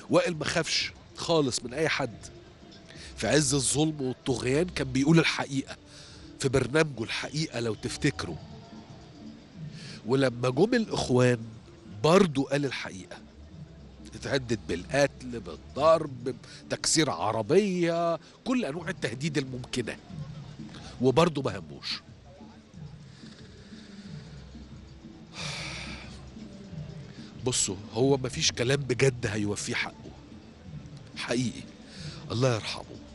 وائل ما خافش خالص من اي حد في عز الظلم والطغيان كان بيقول الحقيقه في برنامجه الحقيقه لو تفتكروا ولما جم الاخوان برضه قال الحقيقه اتهدد بالقتل بالضرب تكسير عربيه كل انواع التهديد الممكنه وبرضه ما هموش بصوا هو مفيش كلام بجد هيوفيه حقه حقيقي الله يرحمه